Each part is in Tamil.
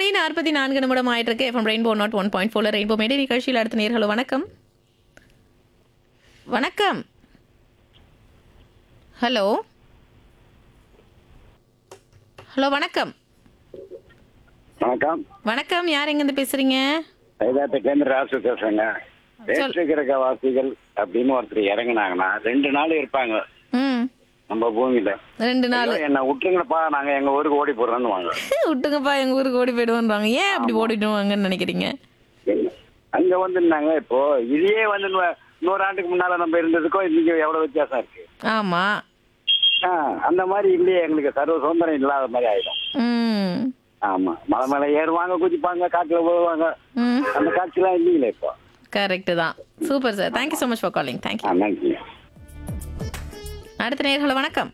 மணி நாற்பத்தி நான்கு நிமிடம் ஆயிட்டு இருக்கு FM rainbow naught one point ஃபோர்ல ரெயின்போ மேடை நிகழ்ச்சியில் அடுத்த நேர்களோ வணக்கம் வணக்கம் ஹலோ ஹலோ வணக்கம் வணக்கம் வணக்கம் யார் எங்கேருந்து பேசுறீங்க கைதாத்துலேருந்து ராசு பேசுறேங்க வேற்றுக்கிரக வாசிகள் அப்படின்னு ஒருத்தர் இறங்குனாங்கன்னா ரெண்டு நாள் இருப்பாங்க ம் நம்ம பூமியில ரெண்டு நாள் ஐயோ, என்னை விட்டுருங்கப்பா நாங்க எங்க ஊருக்கு ஓடி போடுறோம்னு வாங்க விட்டுங்கப்பா எங்க ஊருக்கு ஓடி போயிடுவோன்றாங்க ஏன் அப்படி ஓடிடுவாங்கன்னு நினைக்கிறீங்க அங்க வந்து நாங்க இப்போ இதையே வந்து நூ- நூறு ஆண்டுக்கு முன்னால நம்ம இருந்ததுக்கும் இன்னைக்கு எவ்வளவு வித்தியாசம் இருக்கு ஆமா ஆ, அந்த மாதிரி இல்லையே எங்களுக்கு சர்வ சுதந்திரம் இல்லாத மாதிரி ஆயிடும் ம் ஆமா மலை மேல ஏறுவாங்க குதிப்பாங்க காட்டுல போவாங்க ம் அந்த காட்சிலாம் இல்லைங்களே இப்போ கரெக்ட் தான் super sir thank you so much for calling thank you ah, நன்றி அடுத்த நேர்களை வணக்கம்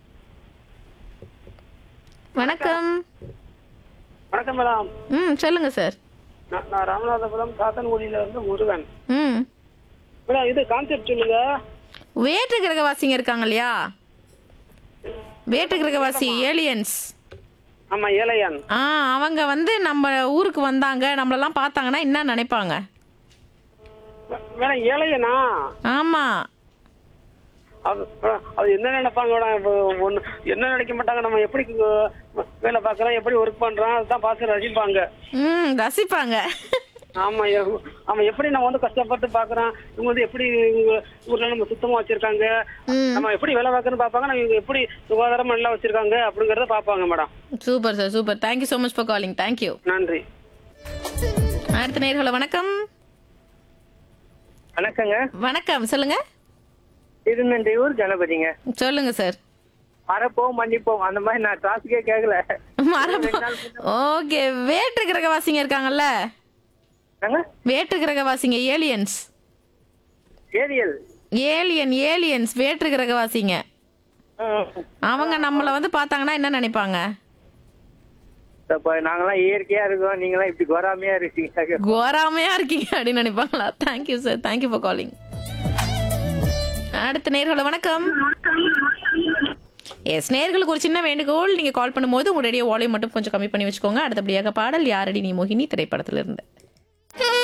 வணக்கம் வணக்கம் மேடம் ம் சொல்லுங்க சார் நான் நான் ராமநாதபுரம் சாத்தன்குடியில இருந்து முருகன் ம் மேடம் இது கான்செப்ட் சொல்லுங்க வேற்று கிரகவாசிங்க இருக்காங்க இல்லையா வேற்று கிரகவாசி ஏலியன்ஸ் ஆமா ஏழையான் ஆ அவங்க வந்து நம்ம ஊருக்கு வந்தாங்க நம்மளெல்லாம் பார்த்தாங்கன்னா என்ன நினைப்பாங்க மே- மேடம் ஏழையனா ஆமா அது மேடம், அது என்ன நினைப்பாங்க மேடம் இப்போ ஒண்ணு என்ன நினைக்க மாட்டாங்க நம்ம எப்படி கு- வேலை பார்க்கறோம் எப்படி ஒர்க் பண்றோம் அதுதான் பார்த்து ரசிப்பாங்க ம் ரசிப்பாங்க ஆமா எ- ஆமா எப்படி நம்ம வந்து கஷ்டப்பட்டு பாக்குறோம் இவங்க வந்து எப்படி இவங்க ஊர்ல நம்ம சுத்தமா வச்சிருக்காங்க ம் நம்ம எப்படி வேலை பார்க்கறோம்னு பார்ப்பாங்க நம்ம இவங்க எப்படி சுகாதாரமா நல்லா வச்சிருக்காங்க அப்படிங்கறத பார்ப்பாங்க madam super sir super thank you so much for calling thank you நன்றி அடுத்த நேர்களை வணக்கம் வணக்கங்க வணக்கம் சொல்லுங்க திருநன்றையூர் கணபதிங்க சொல்லுங்க சார் மறப்போம் மன்னிப்போம் அந்த மாதிரி நான் டாஸ்கே கேட்கல ஓகே வேற்று கிரகவாசிங்க இருக்காங்கல்ல நாங்க வேற்று கிரகவாசிங்க ஏலியன்ஸ் ஏரியல் ஏலியன் ஏலியன்ஸ் வேற்று கிரகவாசிங்க அவங்க நம்மள வந்து பார்த்தாங்கன்னா என்ன நினைப்பாங்க இப்ப நாங்கெல்லாம் இயற்கையா இருக்கோம் நீங்களாம் இப்படி கோராமையா இருக்கீங்க கோராமையா இருக்கீங்க அப்படின்னு நினைப்பாங்களா thank you sir thank you for calling அடுத்த நேர்களை வணக்கம் எஸ் நேர்களுக்கு ஒரு சின்ன வேண்டுகோள் நீங்க கால் பண்ணும்போது உங்களுடைய வால்யூம் மட்டும் கொஞ்சம் கம்மி பண்ணி வச்சுக்கோங்க அடுத்தபடியாக பாடல் யாரடி நீ மோகினி திரைப்படத்திலிருந்து